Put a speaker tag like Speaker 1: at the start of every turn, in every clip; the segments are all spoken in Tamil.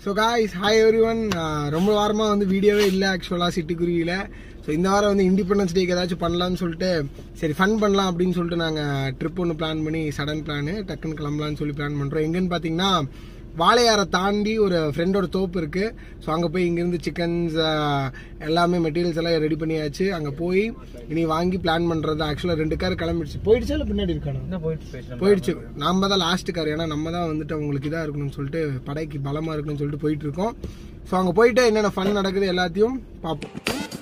Speaker 1: So guys hi everyone ரொம்ப வாரமாக வந்து வீடியோவே இல்லை ஆக்சுவலாக சிட்டுக்குருவியில் ஸோ இந்த வாரம் வந்து இண்டிபெண்டன்ஸ் டேக்கு ஏதாச்சும் பண்ணலாம்னு சொல்லிட்டு சரி ஃபன் பண்ணலாம் அப்படின்னு சொல்லிட்டு நாங்கள் ட்ரிப் ஒன்று பிளான் பண்ணி சடன் பிளான் டக்குன்னு கிளம்பலான்னு சொல்லி பிளான் பண்ணுறோம் எங்கன்னு பார்த்தீங்கன்னா வாழையாரை தாண்டி ஒரு ஃப்ரெண்டோட தோப்பு இருக்குது ஸோ அங்கே போய் இங்கேருந்து சிக்கன்ஸ் எல்லாமே மெட்டீரியல்ஸ் எல்லாம் ரெடி பண்ணியாச்சு அங்கே போய் இனி வாங்கி பிளான் பண்ணுறது ஆக்சுவலாக ரெண்டு கார் கிளம்பிடுச்சு போயிடுச்சா இல்லை பின்னாடி இருக்கானா போயிடுச்சு நாம தான் லாஸ்ட் கார் ஏன்னா நம்ம தான் வந்துட்டு அவங்களுக்கு இதாக இருக்கணும்னு சொல்லிட்டு படைக்கு பலமாக இருக்கணும்னு சொல்லிட்டு போயிட்டு இருக்கோம் ஸோ அங்கே போயிட்டு என்னென்ன ஃபன் நடக்குது எல்லாத்தையும் பார்ப்போம்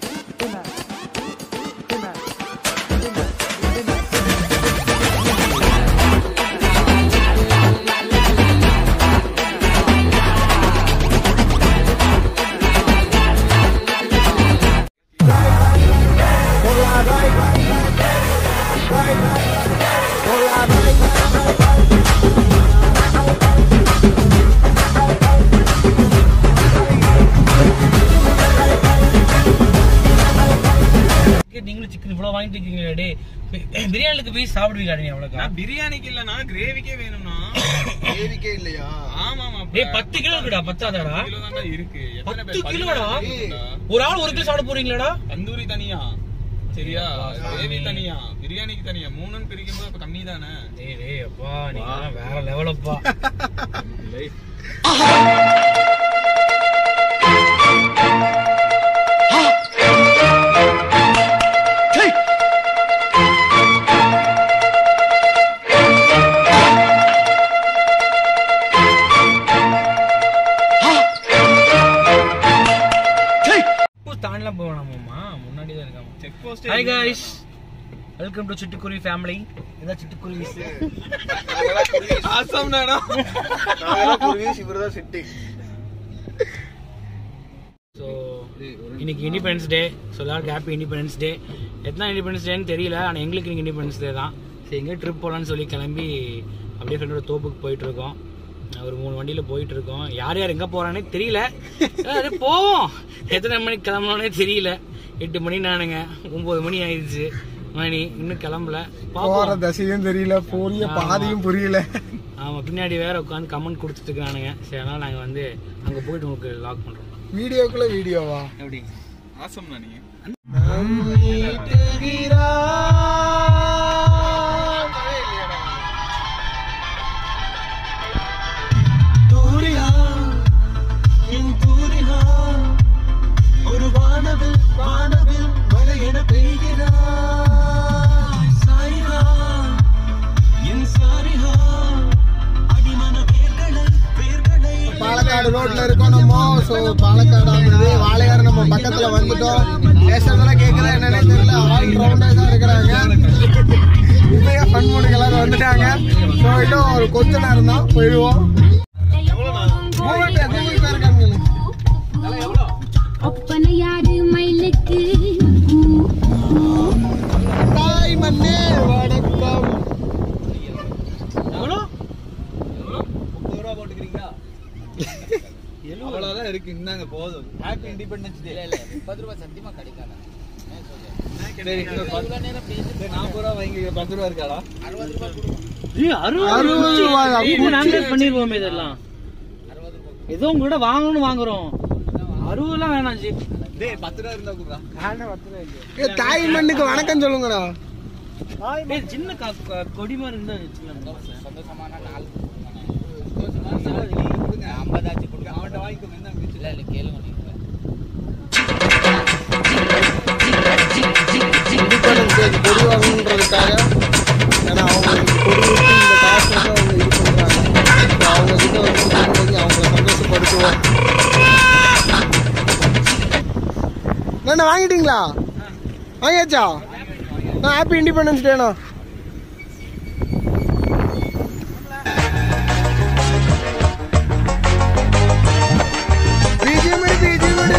Speaker 2: நீங்களும் சிக்கன் இவ்வளவு வாங்கிட்டு இருக்கீங்களே டே பிரியாணிக்கு போய் சாப்பிடுவீங்க நீ அவ்வளோக்கா
Speaker 3: நான் பிரியாணிக்கு இல்லனா கிரேவிக்கே வேணும்னா
Speaker 1: தேவிக்கே இல்லையா
Speaker 3: ஆமா ஆமா
Speaker 2: டேய் பத்து கிலோ இருக்குடா பத்தாதாடா
Speaker 3: கிலோ தான்டா இருக்கு எத்தனை
Speaker 2: பத்து
Speaker 3: பேர்
Speaker 2: கிலோடா
Speaker 3: பதினாறு பேருடா.
Speaker 2: ஒரு ஆள் ஒரு கிலோ சாப்பிட போறீங்களாடா
Speaker 3: தந்தூரி தனியா சரியா கிரேவி தனியா பிரியாணிக்கு தனியா மூணுன்னு பிரிக்கும் போது இப்ப கம்மி தானே
Speaker 2: டேய் டேய் அப்பா நீங்க வேற லெவலப்பா தாண்டலாம் போகணுமாம்மா முன்னாடி தான் இருக்காமா
Speaker 3: check post
Speaker 2: hi guys welcome to Chittukuruvi family இதான் சிட்டுக்குருவி
Speaker 3: ஆசம் நாடா
Speaker 1: இவர் தான் சிட்டி
Speaker 2: ஸோ இன்னைக்கு இண்டிபெண்டன்ஸ் டே ஸோ எல்லாருக்கும் ஹாப்பி இண்டிபெண்டன்ஸ் டே எத்தனை இண்டிபெண்டன்ஸ் டேன்னு தெரியல ஆனால் எங்களுக்கு இன்னைக்கு இண்டிபெண்டன்ஸ் டே தான் சரி எங்கேயோ ட்ரிப் போகலான்னு சொல்லி கிளம்பி அப்படியே ஃப்ரெண்டோட தோப்புக்கு போயிட்டு இருக்கோம் ஒரு மூணு வண்டியில் போயிட்டு இருக்கோம் யார் யார் எங்கே போகிறானே தெரியல அது போவோம் எத்தனை மணிக்கு கிளம்பணும்னே தெரியல எட்டு மணி நானுங்க ஒம்பது மணி ஆயிடுச்சு மணி இன்னும் கிளம்பல
Speaker 1: போற
Speaker 2: பார்ப்போம்
Speaker 1: தசையும் தெரியல போறிய பாதையும் புரியல
Speaker 2: ஆமாம் பின்னாடி வேற உட்காந்து கமெண்ட் கொடுத்துட்டு இருக்கானுங்க சரி அதனால் நாங்கள் வந்து அங்கே போயிட்டு உங்களுக்கு லாக் பண்ணுறோம்
Speaker 1: வீடியோக்குள்ள வீடியோவா
Speaker 2: எப்படி
Speaker 3: ஆசம் நீங்க
Speaker 4: ஒரு வானவில் வானவில் மழையென பெய்கிறாய் சாரிகா என் சாரிகா அடிமன வேர்களை வேர்களை
Speaker 1: பாலக்காடு ரோட்ல இருக்கோம் நம்ம சோ பாலக்காடு ஆகுது வாழையாறு நம்ம பக்கத்துல வந்துட்டோம் பேசுறதெல்லாம் கேக்குதா என்னன்னே தெரியல ஆல் ரவுண்டா தான் இருக்கிறாங்க உண்மையா ஃபன் மூணுக்கு எல்லாரும் வந்துட்டாங்க ஸோ இன்னும் ஒரு கொஞ்ச நேரம் தான் போயிடுவோம் கூகுள் பே கூகுள் பே இருக்காங்க
Speaker 5: ஒப்பனையாறு மயிலுக்கு
Speaker 1: தாய் மண்ணே வணக்கம்
Speaker 3: அவ்வளவுதான் இருக்கு இந்தாங்க போதும் ஹாப்பி இண்டிபெண்டன்ஸ் டே இல்ல முப்பது ரூபாய் சத்தியமா கிடைக்காது நாற்பது ரூபா வாங்கி பத்து ரூபா இருக்காடா
Speaker 1: அறுபது ரூபாயா?
Speaker 2: நாங்களே பண்ணிருவோம் இதெல்லாம் ஏதோ உங்களோட வாங்கணும் வாங்குறோம் அறுபதுலாம் வேணாம் ஜி
Speaker 3: டேய் பத்து ரூபா இருந்தா குடுறா
Speaker 1: ஏ, தாய் மண்ணுக்கு வணக்கம் சொல்லுங்கடா
Speaker 2: ஏய், சின்ன கா- கா- கொடி மாதிரி இருந்தா வச்சுக்கலாம்.
Speaker 3: ஐம்பதாச்சு கொடுங்க அவன்கிட்ட வாங்கிக்கோங்க என்ன இல்ல இல்ல கேளுங்க
Speaker 1: இண்டிபெண்டன்ஸ் டே கொடி வாங்கணுன்றதுக்காக ஏன்னா அவங்க கொடி ஊற்றி இந்த காசு வந்து அவங்க இது பண்றாங்க So, அவங்க கிட்ட வந்து வாங்கி அவங்கள சந்தோஷப்படுத்துவோம் என்ன வாங்கிட்டீங்களா வாங்கியாச்சா நான் ஹாப்பி இண்டிபெண்டன்ஸ் டேண்ணா BGM எடு, BGM எடு.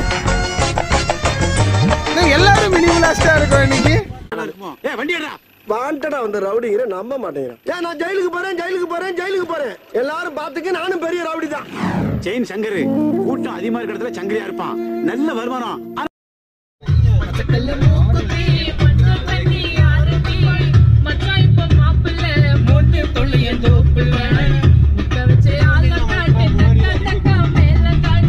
Speaker 1: என்ன எல்லாரும் மினிமலாஸ்டா இருக்கோம் இன்னைக்கு வாண்டடா வந்த ரவுடிங்கிற நம்ப மாட்டேங்கிறான் ஏன் நான் ஜெயிலுக்கு போறேன் ஜெயிலுக்கு போறேன் ஜெயிலுக்கு போறேன் எல்லாரும் பாத்துக்க நானும் பெரிய ரவுடி தான்
Speaker 6: செயின் சங்கரு கூட்டம் அதிகமா இருக்கிற இடத்துல சங்கரியா இருப்பான் நல்ல வருமானம்
Speaker 5: மச்சான் இப்ப மாப்பிள்ள
Speaker 2: மொட்டு தொல்லையன் தோப்புல
Speaker 5: முக்க வச்சு ஆள காட்டு தக்க தக்க மேல காட்டு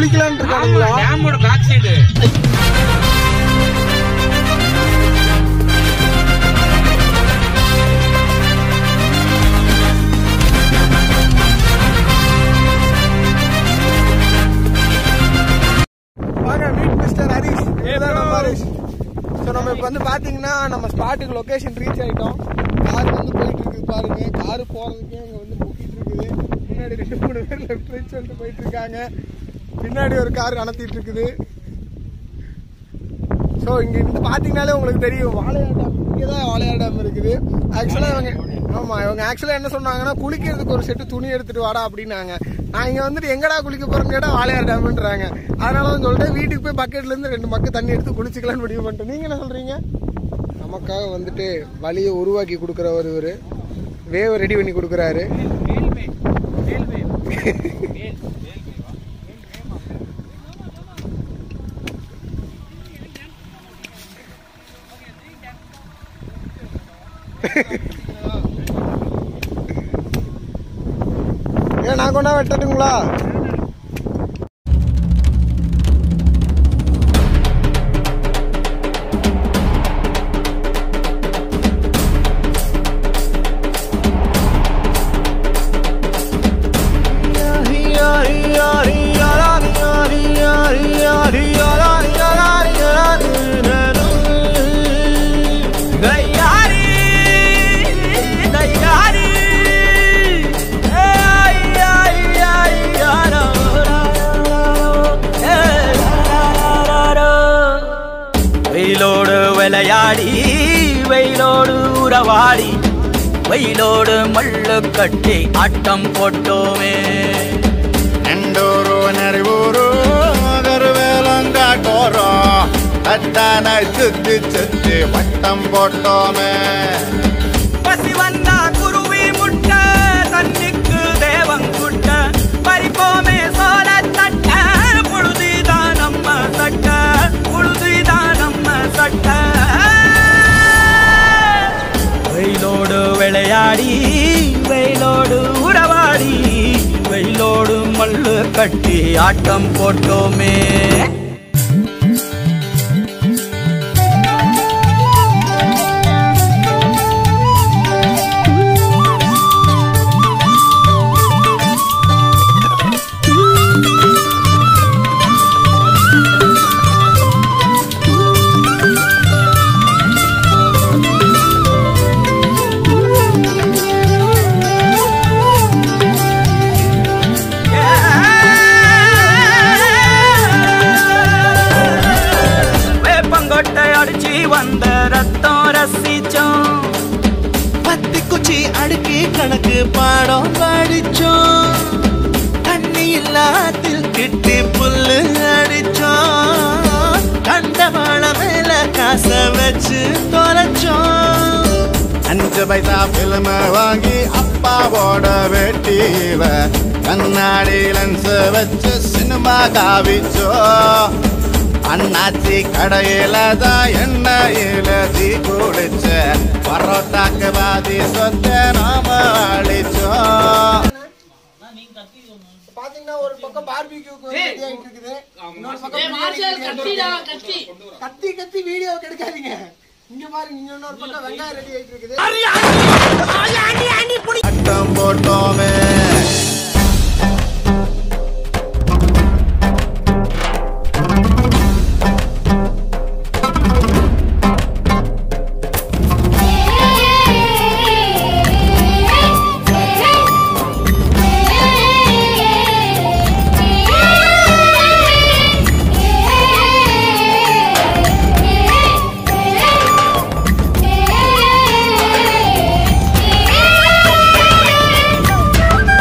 Speaker 1: குளிக்கலாம்னு இருக்கானுங்களா
Speaker 2: டேமோட பேக் சைடு
Speaker 1: வாங்க மீட் மிஸ்டர் ஹரிஷ் இதுதான் நம்ம ஹரிஷ் ஸோ நம்ம இப்போ வந்து பார்த்தீங்கன்னா நம்ம ஸ்பாட்டுக்கு லொக்கேஷன் ரீச் ஆகிட்டோம் கார் வந்து போயிட்டு இருக்குது பாருங்க கார் போகிறதுக்கே அங்கே வந்து முக்கிட்டு இருக்குது முன்னாடி ரெண்டு மூணு பேர் லெஃப்ட் ரைட் சொல்லிட்டு போயிட்டு இருக்காங்க பின்னாடி ஒரு கார் அனத்திட்டு இருக்குது ஸோ இங்கே இருந்து பார்த்தீங்கனாலே உங்களுக்கு தெரியும் வாழையார் டேம் இங்கே தான் வாழையார் டேம் இருக்குது ஆக்சுவலாக இவங்க ஆமாம் இவங்க ஆக்சுவலாக என்ன சொன்னாங்கன்னா குளிக்கிறதுக்கு ஒரு செட்டு துணி எடுத்துட்டு வாடா அப்படின்னாங்க நான் இங்கே வந்துட்டு எங்கடா குளிக்க போகிறேன்னு கேட்டால் வாழையார் டேம்ன்றாங்க அதனால தான் சொல்லிட்டு வீட்டுக்கு போய் பக்கெட்லேருந்து ரெண்டு மக்கு தண்ணி எடுத்து குளிச்சிக்கலாம்னு முடிவு பண்ணிட்டு நீங்கள் என்ன சொல்கிறீங்க நமக்காக வந்துட்டு வழியை உருவாக்கி கொடுக்குறவர் இவர் வேவை ரெடி பண்ணி கொடுக்குறாரு ஏன் நான் கொண்டா வெட்டட்டுங்களா
Speaker 7: வெயிலோடு விளையாடி வெயிலோடு உறவாடி வெயிலோடு மல்லு கட்டி ஆட்டம் போட்டோமே
Speaker 8: ಎಂಡೂರು ನೆರವೂರು கருவேலங்காட்டோரோ தட்டான சுத்தி சுத்தி வட்டம் போட்டோமே
Speaker 7: பசி வந்தா குருவி முட்ட தண்ணிக்கு தேவன் குட்ட பறிப்போமே சோழ தட்ட புழுதிதான் நம்ம சட்ட புழுதிதான் நம்ம சட்ட வெயிலோடு விளையாடி வெயிலோடு உறவாடி வெயிலோடு மல்லு கட்டி ஆட்டம் போட்டோமே வேப்பங்கொட்டை அடிச்சு வந்த ரத்தம் ரசிச்சோம்
Speaker 4: பத்தி குச்சி அடுக்கி கணக்கு பாடம் படிச்சோம் தண்ணி இல்லாத்தில் கிட்டி புல்லு அடிச்சோம் கண்டவாள மேல காச வச்சு தொலைச்சோம்
Speaker 8: அஞ்சு பைசா பிலிம் வாங்கி அப்பாவோட வெட்டியில கண்ணாடி லென்ஸ் வச்சு சினிமா காவிச்சோ அண்ணாச்சி கடையில தான் எண்ணெயில தீ குடிச்ச பரோட்டாக்கு பாதி சொத்த நாம அழிச்சோம்
Speaker 1: பாத்தீங்கன்னா ஒரு பக்கம் பார்பிக்யூக்கு ரெடி ஆயிட்டு இருக்குது இன்னொரு பக்கம் பிரியாணி கத்தி கத்தி வீடியோ கெடுக்காதீங்க இங்க பாருங்க இங்க இன்னொரு பக்கம் வெங்காயம் ரெடி ஆயிட்டு இருக்குது
Speaker 8: வட்டம் போட்டோமே
Speaker 5: Hey!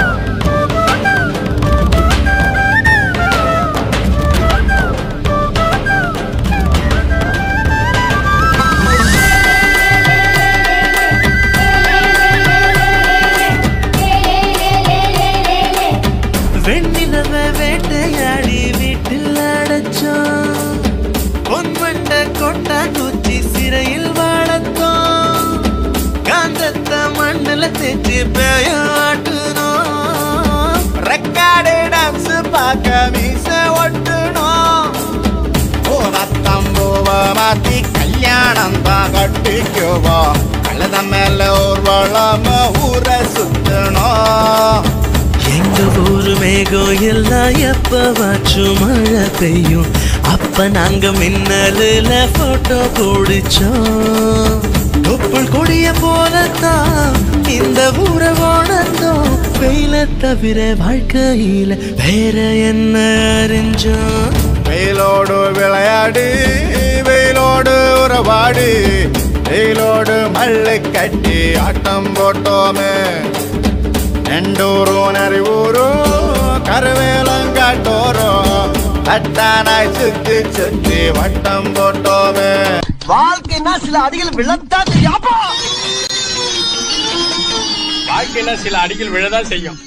Speaker 8: குடிக்குவோம் கழுத மேல ஊர்வலம ஊரை சுத்தணும்
Speaker 4: எங்க ஊரு மேகம் எல்லாம் எப்பவாச்சும் மழை பெய்யும் அப்ப நாங்க மின்னலுல போட்டோ பிடிச்சோம் தொப்புள் கொடிய போலத்தான் இந்த ஊரை வாழ்ந்தோம் வெயில தவிர வாழ்க்கையில வேற என்ன அறிஞ்சோம்
Speaker 8: வெயிலோடு விளையாடி வெயிலோடு உறவாடி வெயிலோடு மல்லு கட்டி ஆட்டம் போட்டோமே நெண்டூரும் நரிவூரும் கருவேலங்காட்டோரும் தட்டானாய் சுத்தி சுத்தி வட்டம் போட்டோமே
Speaker 4: வாழ்க்கைன்னா சில அடிகள் விழத்தான் தெரியாப்பா
Speaker 2: வாழ்க்கையில சில அடிகள் விழதான் செய்யும்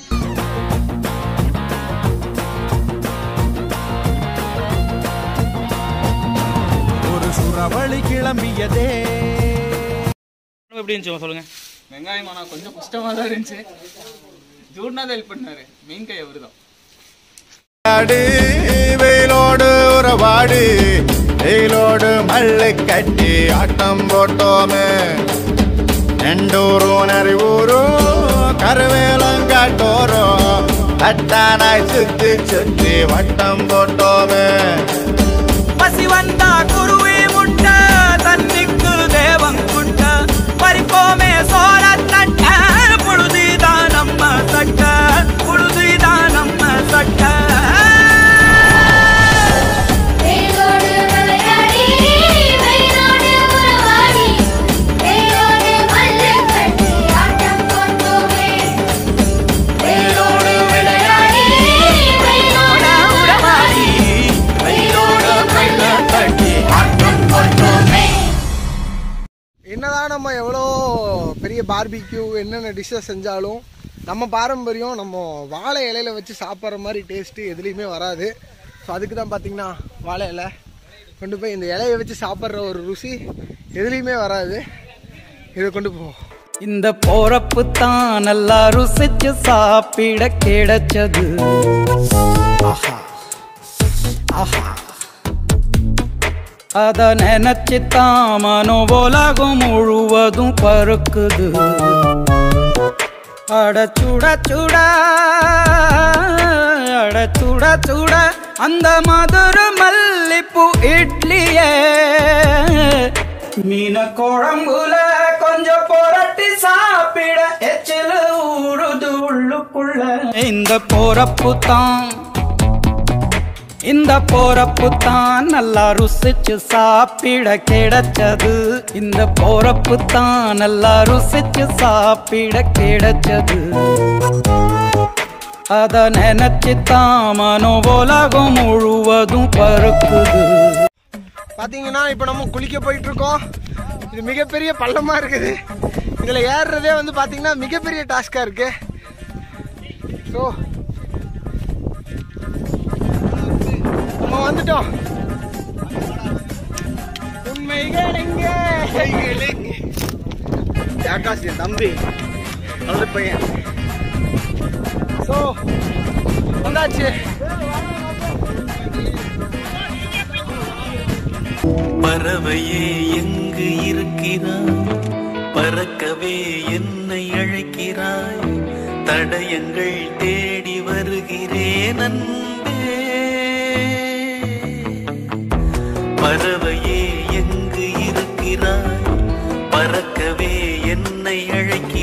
Speaker 4: ஒரு சுறவழி கிளம்பியதே
Speaker 2: எப்படி இருந்துச்சு சொல்லுங்க
Speaker 3: வெங்காயம் ஆனா கொஞ்சம் கஷ்டமா தான் இருந்துச்சு ஜூட்னா தான் ஹெல்ப் பண்ணாரு மெயின் கை அவரு தான்
Speaker 8: விளையாடி வெயிலோடு உறவாடி வெயிலோடு மல்லு கட்டி ஆட்டம் போட்டோமே நெண்டூரும் நரிவூரும் கருவேலங்காட்டோரும் தட்டானாய் சுத்தி சுத்தி வட்டம் போட்டோமே
Speaker 7: பசி வந்தா குருவி முட்ட தண்ணிக்கு தேவம் குட்ட பறிப்போமே சோழ தட்ட புழுதிதான் நம்ம சட்ட புழுதிதான் நம்ம சட்ட
Speaker 5: வேரோடு விளையாடி வேரோடு உறவாடி வேரோடு மல்லு கட்டி ஆட்டம் போட்டோமே வேரோடு விளையாடி வேரோடு உறவாடி வேரோடு மல்லு கட்டி ஆட்டம் போட்டோமே
Speaker 1: என்னதான் நம்ம எவ்வளோ பெரிய பார்பிக்யூ என்னென்ன டிஷ்ஷஸ் செஞ்சாலும் நம்ம பாரம்பரியம் நம்ம வாழை இலையில வச்சு சாப்பிட்ற மாதிரி டேஸ்ட்டு எதுலேயுமே வராது ஸோ அதுக்கு தான் பார்த்தீங்கன்னா வாழை இலை கொண்டு போய் இந்த இலையை வச்சு சாப்பிட்ற ஒரு ருசி எதுலேயுமே வராது இதை கொண்டு போவோம்
Speaker 7: இந்த போறப்பு தான் நல்லா ருசிச்சு சாப்பிட கிடைச்சது ஆஹா ஆஹா அத நினைச்சு தான் மனோ உலகம் முழுவதும் பருக்குது அட சுட சுட அட சுட சுட அந்த மதுர மல்லிப்பூ இட்லியே மீன குழம்புல கொஞ்சம் புரட்டி சாப்பிட எச்சில ஊறுது உள்ளுக்குள்ள இந்த போறப்பு தான் இந்த போறப்பு தான் நல்லா ருசிச்சு சாப்பிட கிடைச்சது இந்த போறப்பு தான் நல்லா ருசிச்சு சாப்பிட கிடைச்சது அத நினைச்சு தான் மனோ உலகம் முழுவதும் பருக்குது
Speaker 1: பார்த்தீங்கன்னா இப்போ நம்ம குளிக்க போயிட்டு இருக்கோம் இது மிகப்பெரிய பள்ளமா இருக்குது இதில் ஏறுறதே வந்து பார்த்தீங்கன்னா மிகப்பெரிய டாஸ்காக இருக்கு ஸோ நம்ம வந்துட்டோம் உண்மைகள் எங்கே ஆகாஷ் என் தம்பி நல்ல பையன் ஸோ வந்தாச்சு
Speaker 4: பறவையே எங்கு இருக்கிறாய் பறக்கவே என்னை அழைக்கிறாய் தடயங்கள் தேடி வருகிறேன் அன்பே பறவையே எங்கு இருக்கிறாய் பறக்கவே என்னை அழைக்கிறாய்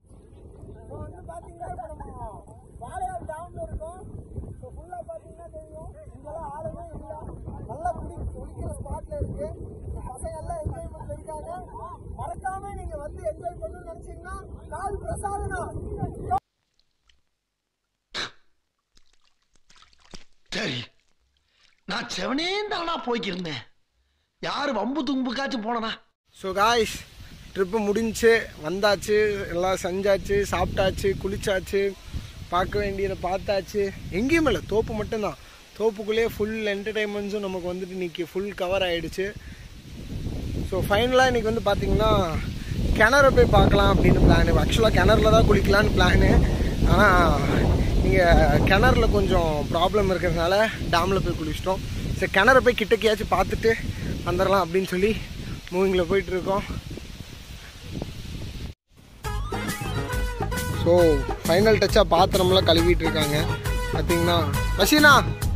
Speaker 1: நல்லா குடி குளிக்கிற ஸ்பாட்ல இருக்கு பசங்க எல்லாம் என்ஜாய்மெண்ட் இருக்காங்க மறக்காம நீங்க வந்து என்ஜாய் பண்ணணும்னு நினைச்சீங்கன்னா கால் பிரசாதனா
Speaker 9: சரி நான் செவனே தானா போய்க்கிருந்தேன் யாரு வம்பு தும்புக்காச்சும் போனனா
Speaker 1: ஸோ காய்ஸ் ட்ரிப்பு முடிஞ்சு வந்தாச்சு எல்லாம் செஞ்சாச்சு சாப்பிட்டாச்சு குளிச்சாச்சு பார்க்க வேண்டியதை பார்த்தாச்சு எங்கேயுமே இல்லை தோப்பு மட்டும்தான் தோப்புக்குள்ளேயே ஃபுல் என்டர்டைன்மெண்ட்ஸும் நமக்கு வந்துட்டு இன்னைக்கு ஃபுல் கவர் ஆயிடுச்சு ஸோ ஃபைனலாக இன்னைக்கு வந்து பார்த்தீங்கன்னா கிணறு போய் பார்க்கலாம் அப்படின்னு பிளான் ஆக்சுவலாக கிணறுல தான் குளிக்கலான்னு பிளானு ஆனால் இங்கே கிணறுல கொஞ்சம் ப்ராப்ளம் இருக்கிறதுனால டேமில் போய் குளிச்சிட்டோம் சரி கிணறு போய் கிட்டக்கையாச்சும் பார்த்துட்டு வந்துடலாம் அப்படின்னு சொல்லி மூவிங்கில் போயிட்டு இருக்கோம் ஸோ ஃபைனல் டச்சாக பாத்திரம்லாம் கழுவிட்டு இருக்காங்க பார்த்தீங்கன்னா மசீனா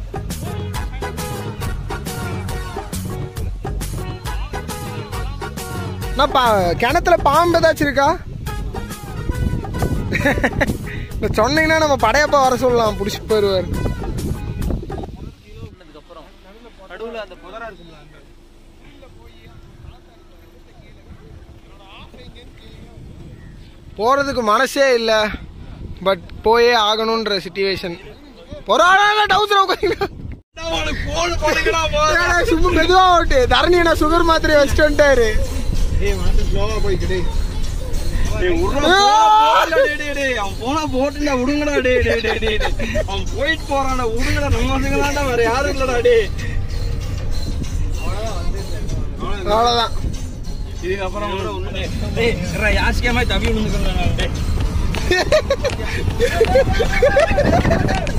Speaker 1: நான் பா கிணத்துல பாம்பு ஏதாச்சும் இருக்கா நான் சொன்னீங்கன்னா நம்ம படையப்பா வர சொல்லலாம் பிடிச்சிட்டு போயிடுவார் போறதுக்கு மனசே இல்லை பட் போயே ஆகணுன்ற சுச்சுவேஷன் ஒரு டவுசர் உட்காந்து சும்மா மெதுவா ஓட்டு தரணி நான் சுகர் மாத்திரை வச்சுட்டு வந்துட்டாரு
Speaker 7: அவன் போனா போட்டுடா விடுங்கடா டே டே டே டே அவன் போயிட்டு போறான்டா விடுங்கடா நம்ம வந்துங்களாண்டா வேற யாரும் இல்லடா டே
Speaker 1: அவ்வளவுதான்
Speaker 7: இதுக்கப்புறம் கூட ஒண்ணுமே டேய் யாசிக்காம தவி விழுந்துக்கிறேன் டேய்